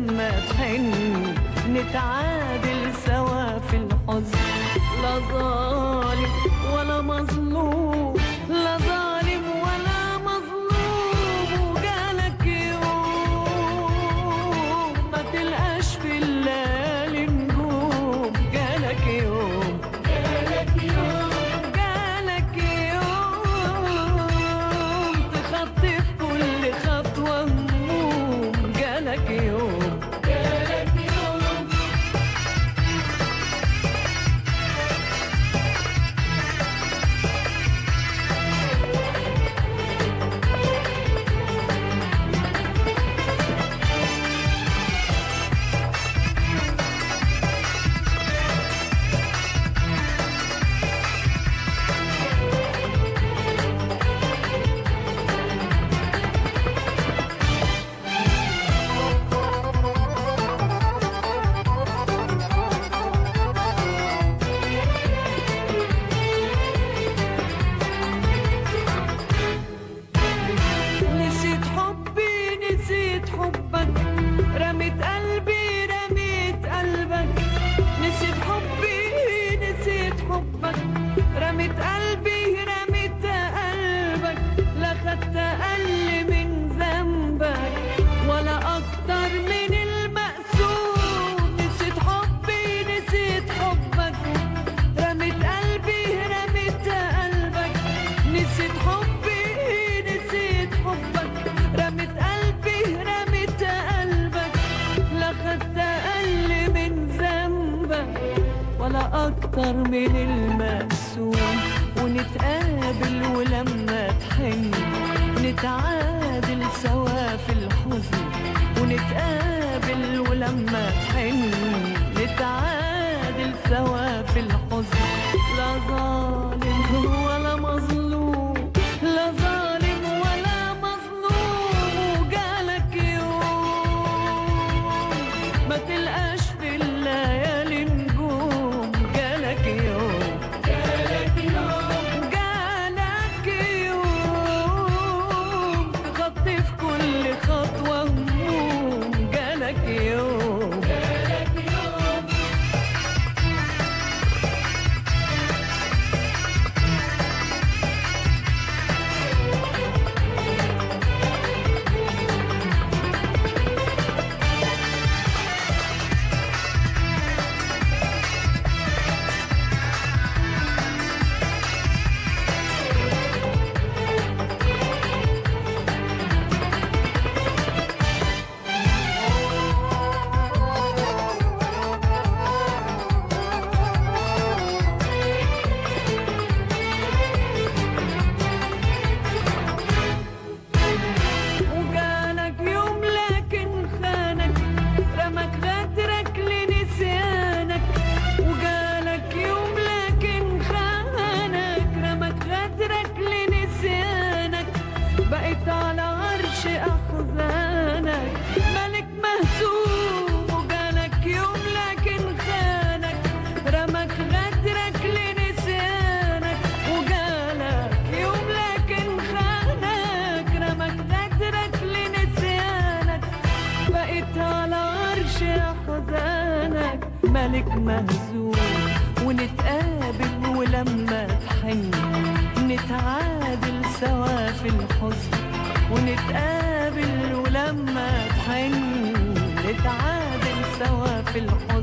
ولما تحن نتعادل سوا في الحزن لا ظالم ولا مظلوم لا ظالم ولا مظلوم وجالك يوم ما تلقاش في الليالي نجوم جالك يوم جالك يوم جالك يوم تخطي في كل خطوة هموم جالك يوم جالك يوم نسيت حبي نسيت حبك رميت قلبي رميت قلبك نسيت حبي نسيت حبك رميت قلبي رميت قلبك لا خدت أقل من ذنبك ولا أكتر من المقسوم نسيت حبي نسيت حبك رميت قلبي رميت قلبك نسيت حبي نسيت حبك رميت قلبي رميت قلبك لا خدت أقل من ذنبك ولا أكتر من المقسوم ونتقابل ولما تحن نتعادل سوا في الحزن ونتقابل ولما تحن نتعادل سوا في الحزن لا ظالم ولا مظلوم لا ظالم ولا مظلوم وجالك يوم ما تلقاش في الليالي نجوم جالك يوم جالك يوم جالك يوم تخطي في كل خطوة هموم جالك يوم جالك يوم وجالك يوم لكن خانك رمك غدرك لنسيانك وجالك يوم لكن خانك رمك غدرك لنسيانك بقيت على عرش أحزانك ملك مهزوم وجالك يوم لكن خانك رمك غدرك لنسيانك وجالك يوم لكن خانك رمك غدرك لنسيانك بقيت على عرش أحزانك ملك مهزوم ونتقابل ولما تحن نتعادل سوا في الحزن ونتقابل ولما تحن نتعادل سوا في الحزن